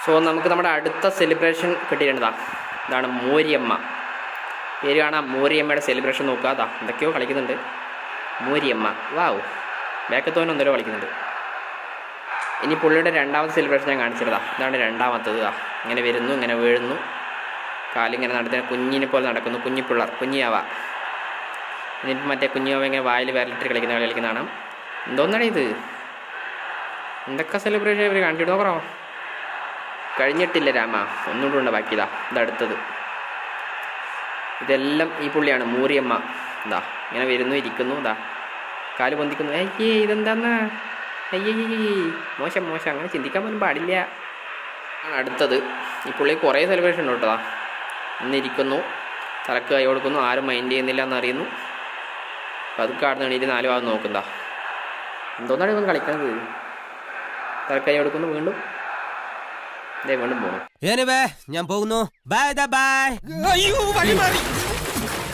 so നമുക്ക് നമ്മുടെ അടുത്ത സെലിബ്രേഷൻ കിട്ടിയിട്ടുണ്ടതാ ഇതാണ് മൂരിയമ്മ പേര് കാണാം മൂരിയമ്മയുടെ സെലിബ്രേഷൻ നോക്കുക അതാ എന്തൊക്കെയോ കളിക്കുന്നുണ്ട് മൂരിയമ്മ വാവ് ബാക്കത്തോനും എന്തോ കളിക്കുന്നുണ്ട് ഇനി പുള്ളിയുടെ രണ്ടാമത്തെ സെലിബ്രേഷൻ ഞാൻ കാണിച്ചിരുതാ ഇതാണ് രണ്ടാമത്തത് ഇതാ ഇങ്ങനെ വരുന്നു ഇങ്ങനെ വീഴുന്നു കാലിങ്ങനെ നടത്തുന്ന കുഞ്ഞിനെ പോലെ നടക്കുന്നു കുഞ്ഞി പിള്ളർ കുഞ്ഞിയാവ എന്നിട്ട് മറ്റേ കുഞ്ഞിയാവ ഇങ്ങനെ വായിൽ വിരലിട്ട് കളിക്കുന്ന കളി കളിക്കുന്ന കാണാം എന്തോന്നാണ് ഇത് എന്തൊക്കെ സെലിബ്രേഷൻ ഇവർ കാണിച്ചിട്ട് നോക്കറോ കഴിഞ്ഞിട്ടില്ല രാമ ഒന്നുകൂടെ ഉണ്ട് ബാക്കി ഇതാ ഇതടുത്തത് ഇതെല്ലാം ഈ പുള്ളിയാണ് മൂറിയമ്മ ഇതാ ഇങ്ങനെ വരുന്നു ഇരിക്കുന്നു ഇതാ കാല് പൊന്തിക്കുന്നു അയ്യേ ഇതെന്താന്നാ അയ്യേ മോശം മോശം അങ്ങനെ ചിന്തിക്കാൻ പോലും പാടില്ല ആണ് അടുത്തത് ഈ പുള്ളി കുറേ സെലിബ്രേഷൻ ഉണ്ട് കേട്ടോ ഇന്നിരിക്കുന്നു തലക്ക് കൈ കൊടുക്കുന്നു ആരും മൈൻഡ് ചെയ്യുന്നില്ല എന്നറിയുന്നു പതുക്കെ ആടുന്ന എണീറ്റ് നാല് ഭാഗം നോക്കുന്നതാ എന്തോന്നാണ് ഇവൻ കളിക്കുന്നത് തലക്ക് കൈ കൊടുക്കുന്നു വീണ്ടും ഇതേ വീണ്ടും പോകുന്നു എനിവേ ഞാൻ പോകുന്നു ബൈ ബൈ അയ്യോ വഴി മാറി